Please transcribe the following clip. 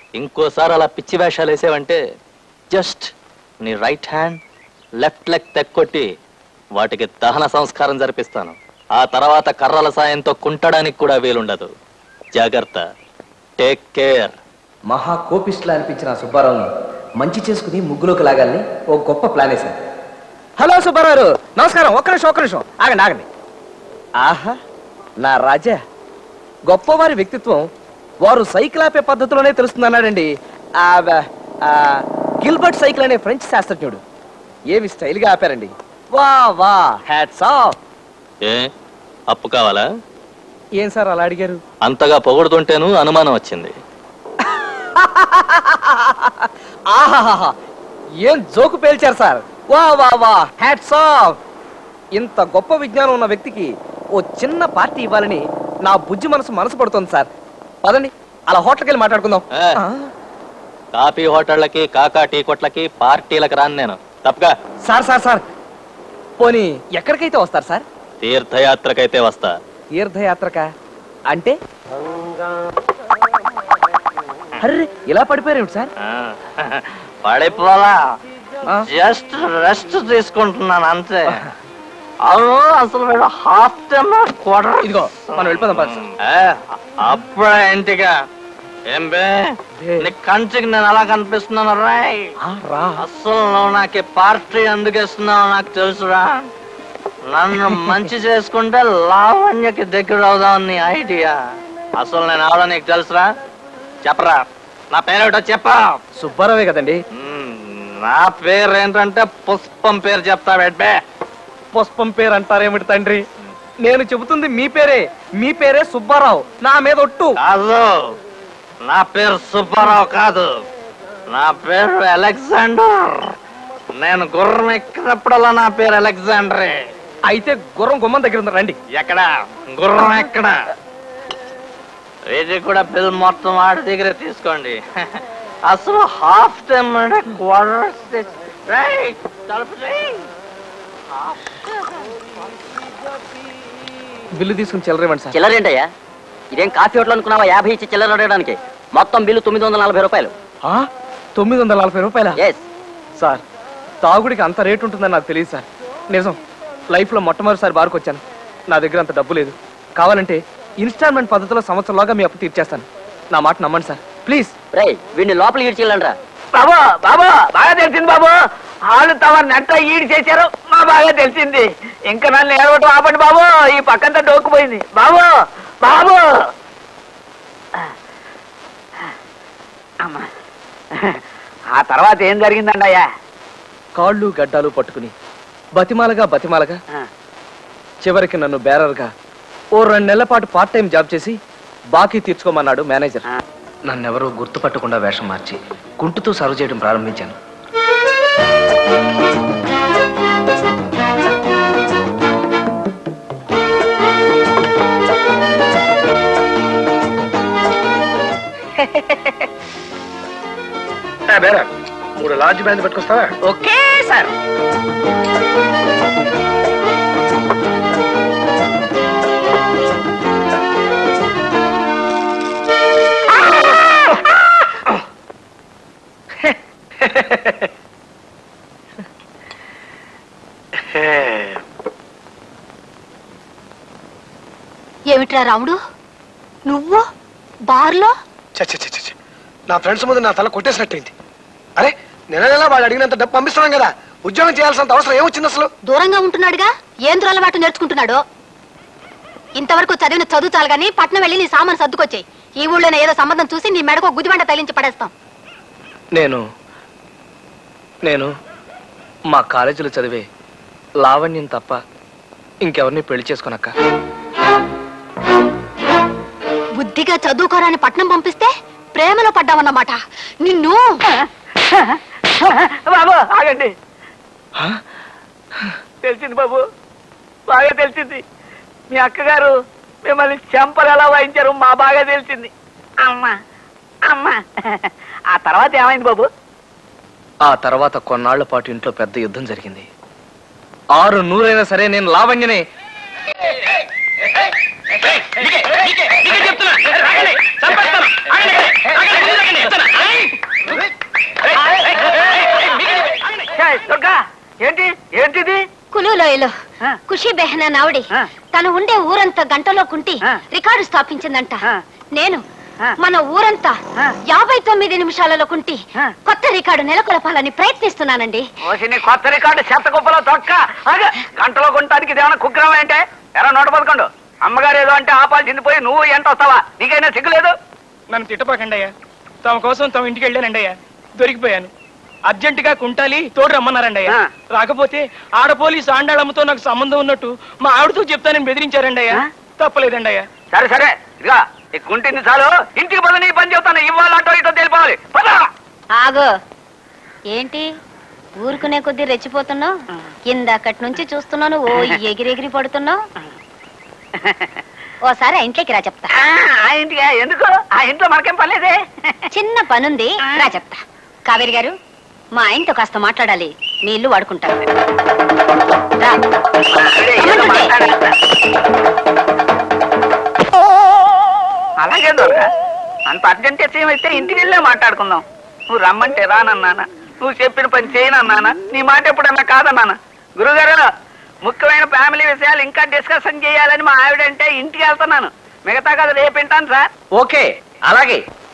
ఇంకోసారి అలా పిచ్చి వేషాలు వేసావంటే జస్ట్ నీ రైట్ హ్యాండ్ లెఫ్ట్ లెగ్ తెక్కొట్టి వాటికి దహన సంస్కారం జరిపిస్తాను ఆ తర్వాత కర్రల సాయంతో కుంటడానికి కూడా వీలుండదు జాగ్రత్త టేక్ కేర్ మహా కోపిస్టులా అనిపించిన ఆ సుబ్బారావుని మంచి చేసుకుని ముగ్గులోకి లాగాలని ఓ గొప్ప ప్లాన్ వేశాను హలో సుబ్బారావు గారు. నమస్కారం ఒక్క నిమిషం ఒక్క నిమిషం ఆగండి ఆగండి ఆహా నా రాజా గొప్పవారి వ్యక్తిత్వం వారు సైకిల్ ఆపే పద్ధతిలోనే తెలుస్తుందన్నాడండి ఆ, ఆ, గిల్బర్ట్ సైకిల్ అనే ఫ్రెంచ్ శాస్త్రజ్ఞుడు ఏమి స్టైల్గా ఆపారండి వా వా హ్యాట్స్ ఆఫ్ ఏ అప్పు కావాలా ఏం సార్ అలా అడిగారు అంతగా పొగుడుతుంటేను అనుమానం వచ్చింది ఆహాహా ఏం జోకు పేల్చారు సార్ వా వా వా హ్యాట్స్ ఆఫ్ ఇంత గొప్ప విజ్ఞానం ఉన్న వ్యక్తికి ఓ చిన్న పార్టీ ఇవ్వాలని నా బుజ్జి మనసు మనసు పడుతుంది సార్ పదండి అలా హోటల్కి వెళ్ళి మాట్లాడుకుందాం ఏ. ఆ, కాఫీ హోటళ్ళకి కాకా టీ కొట్లకి పార్టీలకు రాను నేను తప్పగా సార్ సార్ సార్ పోనీ ఎక్కడికైతే వస్తారు సార్ తీర్థయాత్రకైతే వస్తా తీర్థయాత్రక అంటే అర్రే ఇలా పడిపోయారు సార్ పడిపోలా ఆ? జస్ట్ రెస్ట్ తీసుకుంటున్నాను అంతే అవును అసలు వీడు హాఫ్ టైమ్ క్వార్టర్ ఇదిగో మనం వెళ్ళిపోదాం పద సార్. అప్పుడే ఇంటిగా ఏం బే బే. నీ కంచికి నేను అలా కనిపిస్తున్నాను రాయ్ ఆ, రా అసలు నువ్వు నాకు ఈ పార్టీ ఎందుకు ఇస్తున్నావు నాకు తెలుసురా నన్ను మంచి చేసుకుంటే లావణ్యకి దగ్గర అవుదాం నీ ఐడియా అసలు నేను అవడా నీకు తెలుసురా చెప్పరా నా పేరేటో చెప్పా సుబ్బారావే కదండి మ్మ్, నా పేరు ఏంటంటే పుష్పం పేరు చెప్తా బెడ్బే పుష్పం పేరు అంటారేమిటి తండ్రి నేను చెబుతుంది మీ పేరే మీ పేరే సుబ్బారావు నా మీద ఒట్టు కాదు నా పేరు సుబ్బారావు కాదు నా పేరు అలెగ్జాండర్ నేను గుర్రం ఎక్కినప్పుడల్లా నా పేరు అలెగ్జాండరే అయితే గుర్రం గుమ్మం దగ్గర ఉంది రండి ఎక్కడ గుర్రం ఎక్కడ ఇది కూడా బిల్ మొత్తం ఆడి దగ్గర తీసుకోండి అసలు హాఫ్ టైం అంటే క్వార్టర్ బిల్లు తీసుకుని చిల్లరేమండి సార్ చిల్లరేంటయ్యా ఇదేం కాఫీ హోటల్ అనుకున్నావా యాభై ఇచ్చి చిల్లర అడగడానికి మొత్తం బిల్లు తొమ్మిది వందల నలభై రూపాయలు ఆ? తొమ్మిది వందల నలభై రూపాయల ఎస్ సార్ తాగుడికి అంత రేటు ఉంటుందని నాకు తెలియదు సార్ నిజం లైఫ్లో మొట్టమొదటిసారి బార్కు వచ్చాను నా దగ్గర అంత డబ్బు లేదు కావాలంటే ఇన్స్టాల్మెంట్ పద్ధతిలో సంవత్సరంలోగా మీ అప్పు తీర్చేస్తాను నా మాట నమ్మండి సార్ ప్లీజ్ రై వీడిని లోపల ఈడ్చిల్లండ్రా బాబు బాబు బాగా తెలిసింది బాబు వాళ్ళు తమ నెట్ట ఈడి చేశారు మా బాగా తెలిసింది ఇంకా నన్ను ఏడవటం ఆపండి బాబు ఈ పక్కంతా డోక్కుపోయింది బాబు బాబు అమ్మా ఆ తర్వాత ఏం జరిగిందండి అయ్యా కాళ్ళు గడ్డాలు పట్టుకుని బతిమాలగా బతిమాలగా చివరికి నన్ను బేరర్గా ఓ రెండు నెలల పాటు పార్ట్ టైం జాబ్ చేసి బాకీ తీర్చుకోమన్నాడు మేనేజర్ నన్నెవరూ గుర్తుపట్టకుండా వేషం మార్చి కుంటుతో సర్వ్ చేయడం ప్రారంభించాను మూడు లార్జ్ బ్యాండ్ పెట్టుకొస్తావా ఓకే సార్ ఏమిట్రా రాముడు నువ్వు బార్లో చచ్చ చచ్చ చచ్చ. నా ఫ్రెండ్స్ ముందు నా తల కొట్టేసినట్టయింది అరే నెల నెల వాడు అడిగినంత డబ్బు పంపిస్తున్నాం కదా ఉద్యోగం చేయాల్సినంత అవసరం ఏమొచ్చింది అసలు దూరంగా ఉంటున్నాడుగా ఏం దురలవాటు నేర్చుకుంటున్నాడు ఇంతవరకు చదివిన చదువు చాలు గానీ పట్నం వెళ్ళి నీ సామాను సర్దుకొచ్చాయి ఈ ఊళ్ళోనే ఏదో సంబంధం చూసి నీ మెడకు గుదిబండ తగిలించి పడేస్తాం నేను నేను మా కాలేజీలో చదివే లావణ్యం తప్ప ఇంకెవరిని పెళ్లి చేసుకోనక్క బుద్ధిగా చదువుకోరాని పట్నం పంపిస్తే ప్రేమలో పడ్డావన్నమాట నిన్ను బాబు ఆగండి తెలిసింది బాబు బాగా తెలిసింది మీ అక్కగారు మిమ్మల్ని చెంపలు ఎలా వాయించారు మా బాగా తెలిసింది అమ్మా అమ్మా ఆ తర్వాత ఏమైంది బాబు ఆ తర్వాత కొన్నాళ్ల పాటు ఇంట్లో పెద్ద యుద్ధం జరిగింది ఆరు నూరైనా సరే నేను లావణ్యనే చెప్తున్నా కులులోయలో ఆ. ఖుషి బెహనా నావిడి ఆ. తను ఉండే ఊరంతా గంటలో కుంటి ఆ. రికార్డు స్థాపించిందంట ఆ. నేను ఆ. మన ఊరంతా ఆ. యాభై తొమ్మిది నిమిషాలలో కుంటి ఆ. కొత్త రికార్డు నెలకొల్పాలని ప్రయత్నిస్తున్నానండి ఓసిని కొత్త రికార్డు చెత్త కుప్పలో తొక్క ఆగు. గంటలో కొనటానికి ఇదేమన్నా కుగ్రహం ఏంటే ఎరా నూట పదకొండు అమ్మగారు ఏదో అంటే ఆపాల్సింది పోయి నువ్వు ఎంత వస్తావా నీకైనా సిగ్గులేదు నన్ను తిట్టపాకండి అయ్యా తమ కోసం తమ ఇంటికి వెళ్ళానండి అయ్యా దొరికిపోయాను అర్జెంటుగా కుంటాలి తోడు రమ్మన్నారండి అయ్యా ఆ. రాకపోతే ఆడ పోలీసు ఆండాళమ్మతో నాకు సంబంధం ఉన్నట్టు మా ఆవిడతో చెప్తానని బెదిరించారండి అయ్యా ఆ? తప్పలేదండి అయ్యా సరే సరే ఇదిగా ఈ కుంటింది చాలు ఇంటికి పద నీ పని చెప్తాను ఇవాళ అటో ఇటో తెలిపోవాలి పద ఆగో ఏంటి ఊరుకునే కొద్దీ రెచ్చిపోతున్నావు ఇందాకటి నుంచి చూస్తున్నాను ఓ ఎగిరెగిరి పడుతున్నావు ఓసారి ఆ ఇంట్లోకి రా చెప్తా ఆ, ఆ ఇంటికి ఎందుకు ఆ ఇంట్లో మనకేం పర్లేదే చిన్న పనుంది రా చెప్తా కావేరి గారు మా ఆయనతో కాస్త మాట్లాడాలి మీ ఇల్లు వాడుకుంటారు రా అరే, ఏదో మాట్లాడేస్తా. అలాగే దొరక అంత అర్జెంట్ విషయం అయితే ఇంటికి వెళ్ళే మాట్లాడుకుందాం నువ్వు రమ్మంటే రానన్నానా నువ్వు చెప్పిన పని చేయనన్నానా నీ మాట ఎప్పుడన్నా కాదన్నానా గురుగారు ముఖ్యమైన ఫ్యామిలీ విషయాలు ఇంకా డిస్కషన్ చేయాలని మా ఆవిడంటే ఇంటికి వెళ్తున్నాను మిగతా కదా రేపు వింటాను సార్ ఓకే అలాగే